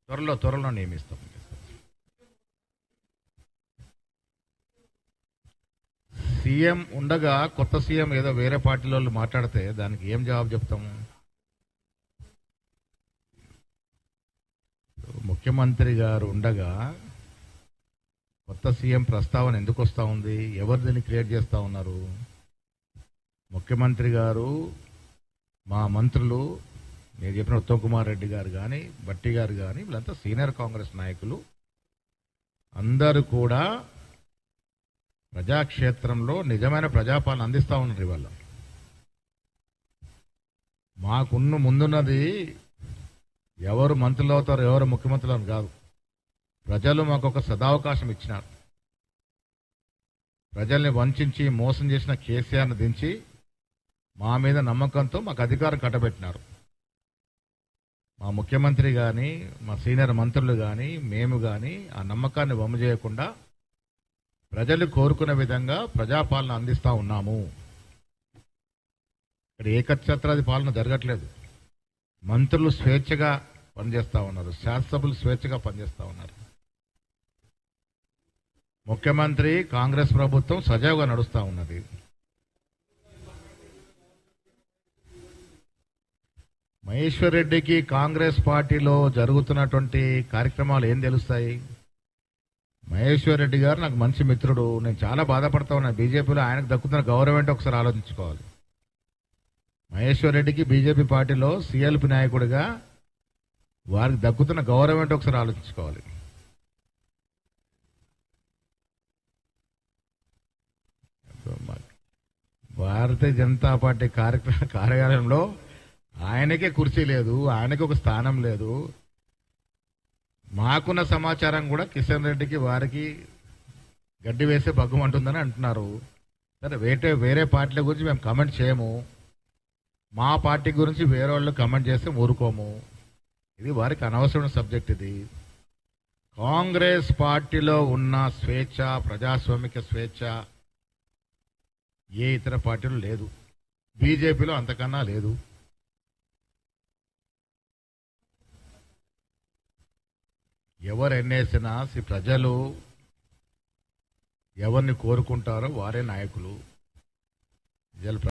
త్వరలో త్వరలో నియమిస్తాం సీఎం ఉండగా కొత్త సీఎం ఏదో వేరే పార్టీల వాళ్ళు మాట్లాడితే దానికి ఏం జవాబు చెప్తాము ముఖ్యమంత్రి గారు ఉండగా కొత్త సీఎం ప్రస్తావన ఎందుకు వస్తూ ఉంది ఎవరు దీన్ని క్రియేట్ చేస్తూ ఉన్నారు ముఖ్యమంత్రి గారు మా మంత్రులు నేను చెప్పిన ఉత్తమ్ కుమార్ రెడ్డి గారు కానీ బట్టి గారు కానీ వీళ్ళంతా సీనియర్ కాంగ్రెస్ నాయకులు అందరూ కూడా ప్రజాక్షేత్రంలో నిజమైన ప్రజాపాలన అందిస్తూ ఉన్నారు ఇవాళ మాకున్న ముందున్నది ఎవరు మంత్రులు అవుతారు ఎవరు ముఖ్యమంత్రులు అని కాదు ప్రజలు మాకు ఒక సదావకాశం ఇచ్చినారు ప్రజల్ని వంచి మోసం చేసిన కేసీఆర్ను దించి మా మీద నమ్మకంతో మాకు అధికారం కట్టబెట్టినారు మా ముఖ్యమంత్రి కానీ మా సీనియర్ మంత్రులు కానీ మేము కానీ ఆ నమ్మకాన్ని వమ్ము చేయకుండా ప్రజలు కోరుకునే విధంగా ప్రజాపాలన అందిస్తా ఉన్నాము ఇక్కడ ఏకఛత్రాది పాలన జరగట్లేదు మంత్రులు స్వేచ్ఛగా పనిచేస్తా ఉన్నారు శాసనసభ్యులు స్వేచ్ఛగా పనిచేస్తా ఉన్నారు ముఖ్యమంత్రి కాంగ్రెస్ ప్రభుత్వం సజావుగా నడుస్తా ఉన్నది మహేశ్వర్ రెడ్డికి కాంగ్రెస్ పార్టీలో జరుగుతున్నటువంటి కార్యక్రమాలు ఏం తెలుస్తాయి మహేశ్వర్ రెడ్డి గారు నాకు మంచి మిత్రుడు నేను చాలా బాధపడతా ఉన్నా బీజేపీలో ఆయనకు దక్కుతున్న గౌరవం ఏంటో ఒకసారి ఆలోచించుకోవాలి మహేశ్వర్ రెడ్డికి బీజేపీ పార్టీలో సిఎల్పి నాయకుడిగా వారికి దక్కుతున్న గౌరవం ఏంటో ఒకసారి ఆలోచించుకోవాలి భారతీయ జనతా పార్టీ కార్యక్రమ కార్యాలయంలో ఆయనకే కుర్చీ లేదు ఆయనకి ఒక స్థానం లేదు మాకున్న సమాచారం కూడా కిషన్ రెడ్డికి వారికి గడ్డి వేసే భగ్గమంటుందని అంటున్నారు సరే వేరే వేరే పార్టీల గురించి మేము కమెంట్ చేయము మా పార్టీ గురించి వేరే వాళ్ళు కమెంట్ చేస్తే ఊరుకోము ఇది వారికి అనవసరమైన సబ్జెక్ట్ ఇది కాంగ్రెస్ పార్టీలో ఉన్న స్వేచ్ఛ ప్రజాస్వామిక స్వేచ్ఛ ఏ ఇతర పార్టీలో లేదు బీజేపీలో అంతకన్నా లేదు ఎవరు ఎన్నేసినా సి ప్రజలు ఎవరిని కోరుకుంటారో వారే నాయకులు ప్రజలు